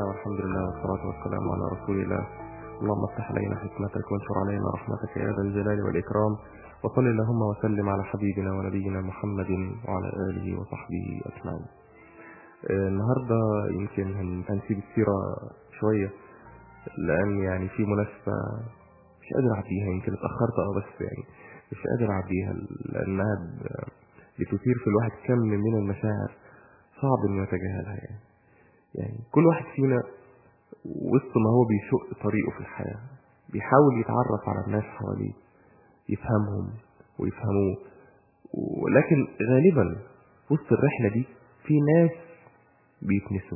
والحمد لله والصلاة والسلام على رسول الله اللهم افتح علينا حكمتك وانشر علينا رحمتك يا ذا الجلال والإكرام وصل اللهم وسلم على حبيبنا ونبينا محمد وعلى آله وصحبه أجمعين آه، النهاردة يمكن هن- هنسيب السيرة شوية لأن يعني في مناسبة مش قادر أعديها يمكن اتأخرت أه بس يعني مش قادر أعديها لأنها ب- بتثير في الواحد كم من المشاعر صعب إنه يتجاهلها يعني يعني كل واحد فينا وسط ما هو بيشق طريقه في الحياة بيحاول يتعرف على الناس حواليه يفهمهم ويفهموه ولكن غالبا وسط الرحلة دي في ناس بيتنسوا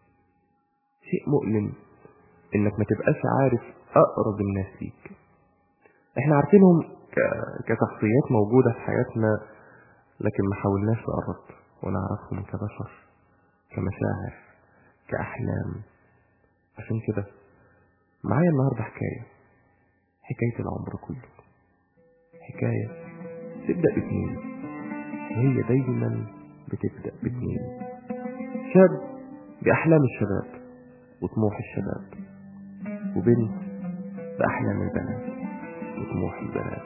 شيء مؤلم انك ما تبقاش عارف اقرب الناس ليك احنا عارفينهم ك- كشخصيات موجودة في حياتنا لكن ما حاولناش نقرب ونعرفهم كبشر كمشاعر كأحلام عشان كده معايا النهاردة حكاية حكاية العمر كله حكاية تبدأ باتنين وهي دايما بتبدأ باتنين شاب بأحلام الشباب وطموح الشباب وبنت بأحلام البنات وطموح البنات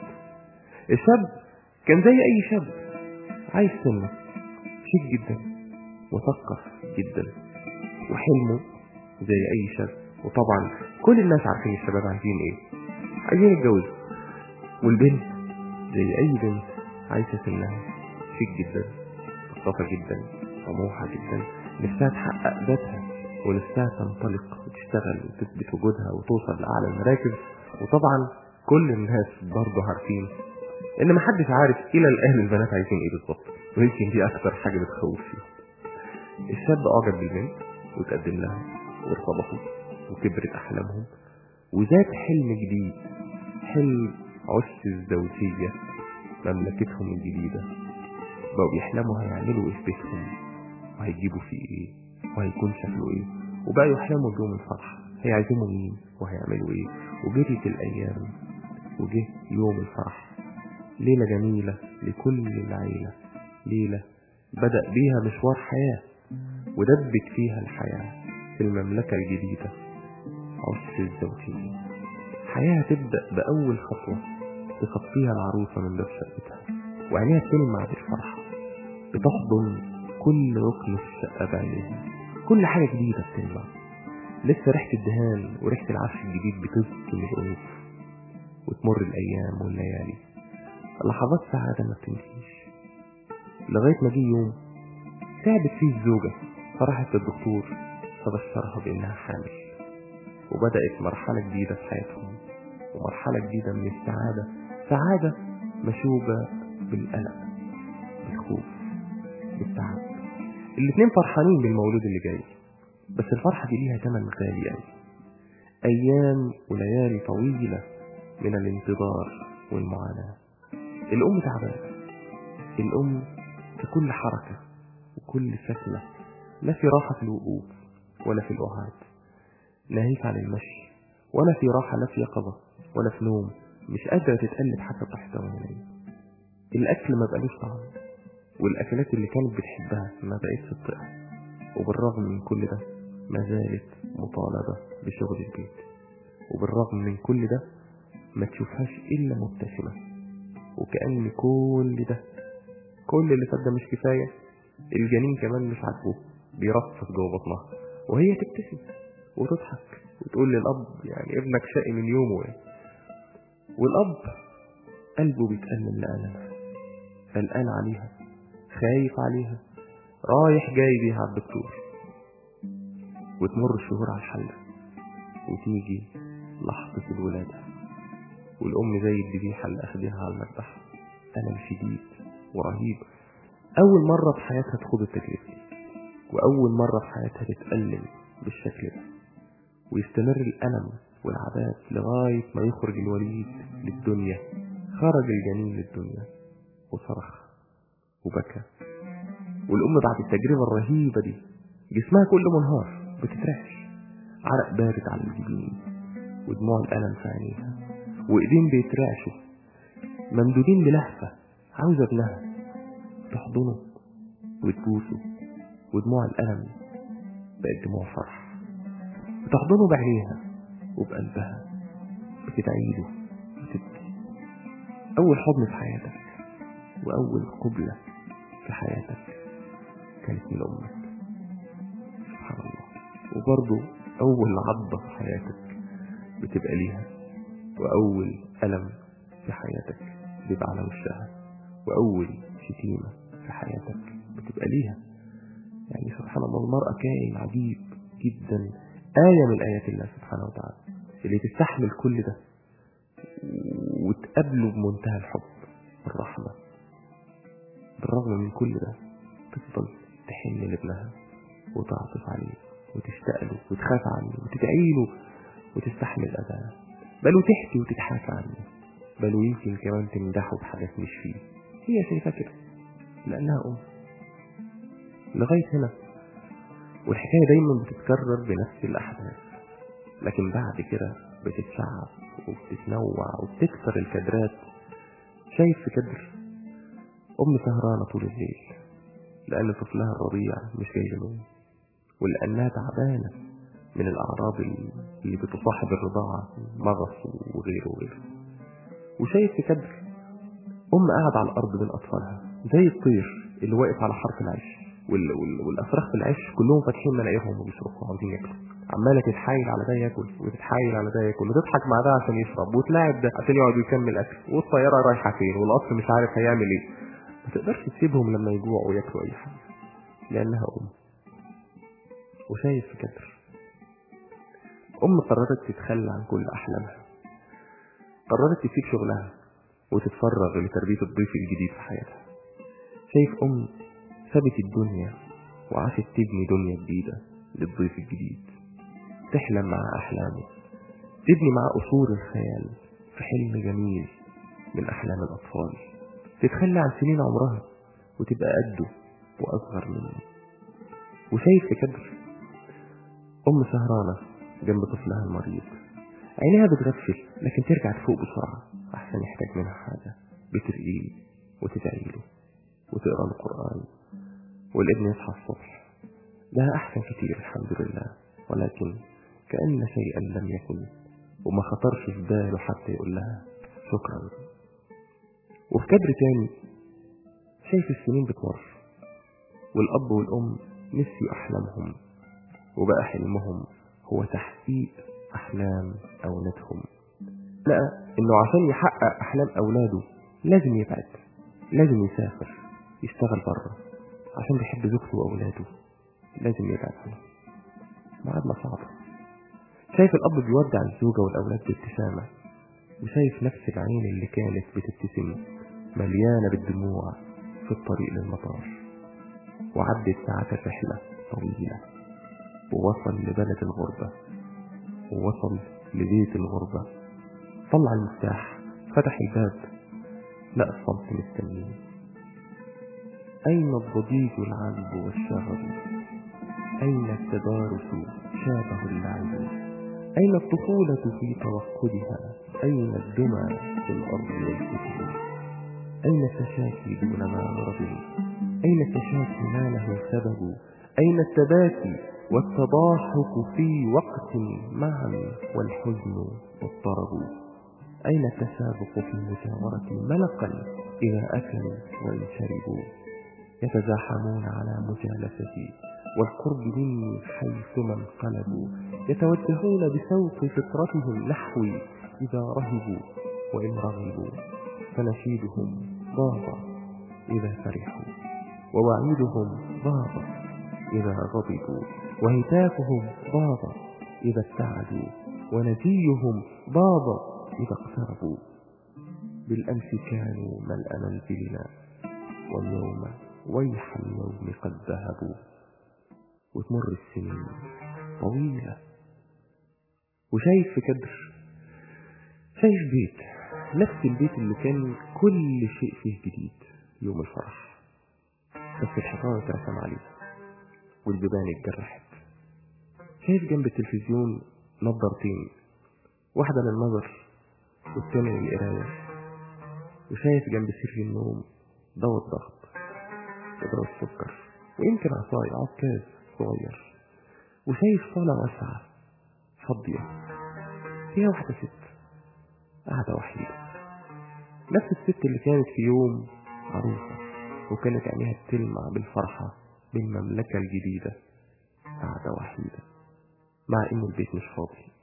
الشاب كان زي أي شاب عايز سنه شيك جدا مثقف جدا وحلمه زي أي شاب وطبعا كل الناس عارفين الشباب عايزين ايه عايزين يتجوزوا والبنت زي أي بنت عايزة سنها شيك جدا مثقفة جدا طموحة جدا نفسها تحقق ذاتها ونفسها تنطلق وتشتغل وتثبت وجودها وتوصل لأعلى المراكز وطبعا كل الناس برضه عارفين ان محدش عارف الى الان البنات عايزين ايه بالظبط ويمكن دي اكتر حاجه بتخوف فيهم الشاب اعجب بالبنت وتقدم لها وارتبطوا وكبرت احلامهم وذات حلم جديد حلم عش الزوجيه مملكتهم الجديده بقوا بيحلموا هيعملوا ايه في بيتهم وهيجيبوا فيه ايه وهيكون شكله ايه وبقوا يحلموا بيوم الفرح هيعزموا مين وهيعملوا ايه وجريت الايام وجه يوم الفرح ليلة جميلة لكل العيلة ليلة بدأ بيها مشوار حياة ودبت فيها الحياة في المملكة الجديدة عش الزوجية حياة تبدأ بأول خطوة تخطيها العروسة من باب شقتها وعينيها بتلمع بالفرحة بتحضن كل ركن في الشقة بعينيها كل حاجة جديدة بتلمع لسه ريحة الدهان وريحة العفش الجديد بتسكن الأنوف وتمر الأيام والليالي لحظات سعادة ما بتنتهيش لغاية ما جه يوم تعبت فيه الزوجة فراحت للدكتور فبشرها بإنها حامل وبدأت مرحلة جديدة في حياتهم ومرحلة جديدة من السعادة سعادة مشوبة بالقلق بالخوف بالتعب الاتنين فرحانين بالمولود اللي جاي بس الفرحة دي ليها تمن غالي قوي أيام وليالي طويلة من الانتظار والمعاناة الأم تعبانة الأم في كل حركة وكل سكنة لا في راحة في الوقوف ولا في الأعاد ناهيك عن المشي ولا في راحة لا في يقظة ولا في نوم مش قادرة تتقلب حتى تحت وهي الأكل ما بقالوش طعم والأكلات اللي كانت بتحبها ما بقتش تطيقها وبالرغم من كل ده ما زالت مطالبة بشغل البيت وبالرغم من كل ده ما تشوفهاش إلا مبتسمة وكأن كل ده كل اللي فات ده مش كفاية الجنين كمان مش عاجبه بيرفض جوه بطنها وهي تبتسم وتضحك وتقول للأب يعني ابنك شقي من يومه يعني. والأب قلبه بيتألم لألمها قلقان عليها خايف عليها رايح جاي بيها على الدكتور وتمر الشهور على الحلة وتيجي لحظة الولادة والأم زي الذبيحة اللي أخدها على المذبح ألم شديد ورهيب أول مرة في حياتها تخوض التجربة دي وأول مرة في حياتها تتألم بالشكل ده ويستمر الألم والعذاب لغاية ما يخرج الوليد للدنيا خرج الجنين للدنيا وصرخ وبكى والأم بعد التجربة الرهيبة دي جسمها كله منهار بتترعش عرق بارد على الجبين ودموع الألم في عينيها وإيدين بيترعشوا ممدودين بلهفة عاوزة ابنها تحضنه وتبوسه ودموع الألم بقت دموع فرح بتحضنه بعينيها وبقلبها بتدعي له وتبكي أول حضن في حياتك وأول قبلة في حياتك كانت من أمك سبحان الله وبرضه أول عضة في حياتك بتبقى ليها وأول ألم في حياتك بيبقى على وشها وأول شتيمة في حياتك بتبقى ليها يعني سبحان الله المرأة كائن عجيب جدا آية من آيات الله سبحانه وتعالى اللي تستحمل كل ده وتقابله بمنتهى الحب والرحمة بالرغم من كل ده تفضل تحن لابنها وتعطف عليه وتشتاق له وتخاف عنه وتدعي له وتستحمل أذاه بل وتحكي وتتحاكى عنه بل ويمكن كمان تمدحه بحاجات مش فيه هي شايفاه كده لأنها أم لغاية هنا والحكاية دايما بتتكرر بنفس الأحداث لكن بعد كده بتتشعب وبتتنوع وبتكسر الكادرات شايف في كدر أم سهرانة طول الليل لأن طفلها الرضيع مش جاي نوم ولأنها تعبانة من الأعراض اللي بتصاحب الرضاعة مغص وغيره وغيره وشايف في كدر أم قاعدة على الأرض بين أطفالها زي الطير اللي واقف على حرف العيش وال... وال... والأفراخ في العيش كلهم فاتحين مناقيرهم وبيصرخوا عاوزين ياكلوا عمالة تتحايل على ده ياكل وتتحايل على ده ياكل وتضحك مع ده عشان يشرب وتلاعب ده عشان يقعد يكمل أكل والطيارة رايحة فين والقطر مش عارف هيعمل إيه ما تقدرش تسيبهم لما يجوعوا وياكلوا أي حاجة لأنها أم وشايف في كدر أم قررت تتخلى عن كل أحلامها قررت تسيب شغلها وتتفرغ لتربية الضيف الجديد في حياتها شايف أم سابت الدنيا وعاشت تبني دنيا جديدة للضيف الجديد تحلم مع أحلامه تبني مع أصول الخيال في حلم جميل من أحلام الأطفال تتخلى عن سنين عمرها وتبقى قده وأصغر منه وشايف في كدر أم سهرانة جنب طفلها المريض عينيها بتغفل لكن ترجع تفوق بسرعة أحسن يحتاج منها حاجة بترقيه وتدعي له وتقرأ له القرآن والابن يصحى الصبح ده أحسن كتير الحمد لله ولكن كأن شيئا لم يكن وما خطرش في باله حتى يقول لها شكرا وفي كدر تاني شايف السنين بتمر والأب والأم نسيوا أحلامهم وبقى حلمهم هو تحقيق أحلام أولادهم لقى إنه عشان يحقق أحلام أولاده لازم يبعد لازم يسافر يشتغل بره عشان بيحب زوجته وأولاده لازم يبعد عنهم معادلة صعبة شايف الأب بيودع الزوجة والأولاد بابتسامة وشايف نفس العين اللي كانت بتبتسم مليانة بالدموع في الطريق للمطار وعدت ساعات الرحلة طويلة ووصل لبلد الغربة ووصل لبيت الغربة طلع المفتاح فتح الباب لقى الصمت مستنيه أين الضجيج العذب والشغب أين التدارس شابه اللعب أين الطفولة في توقدها أين الدمى في الأرض والكتب أين التشاكي دون ما غرض أين التشاكي ما له سبب أين التباكي والتضاحك في وقت معا والحزن والطرب أين التسابق في المجاورة ملقا إذا أكلوا وإن شربوا يتزاحمون على مجالستي والقرب مني حيثما انقلبوا يتوجهون بسوق فطرتهم نحوي إذا رهبوا وإن رغبوا فنشيدهم ضاض إذا فرحوا ووعيدهم ضاض إذا غضبوا وهتافهم ضاض إذا ابتعدوا ونجيهم ضاض إذا اقتربوا بالأمس كانوا ملأ منزلنا واليوم ويح اليوم قد ذهبوا وتمر السنين طويلة وشايف في كدر شايف بيت نفس البيت اللي كان كل شيء فيه جديد يوم الفرح بس الحيطان اترسم عليه والبيبان اتجرحت شايف جنب التلفزيون نظارتين واحدة للنظر والتانية للقراية وشايف جنب سرير النوم دواء الضغط ودواء السكر ويمكن عصاية عكاز صغير وشايف صالة واسعة فاضية فيها واحدة ست قاعدة وحيدة نفس الست اللي كانت في يوم عروسة وكانت عينيها بتلمع بالفرحة بالمملكة الجديدة قاعدة وحيدة مع إن البيت مش فاضي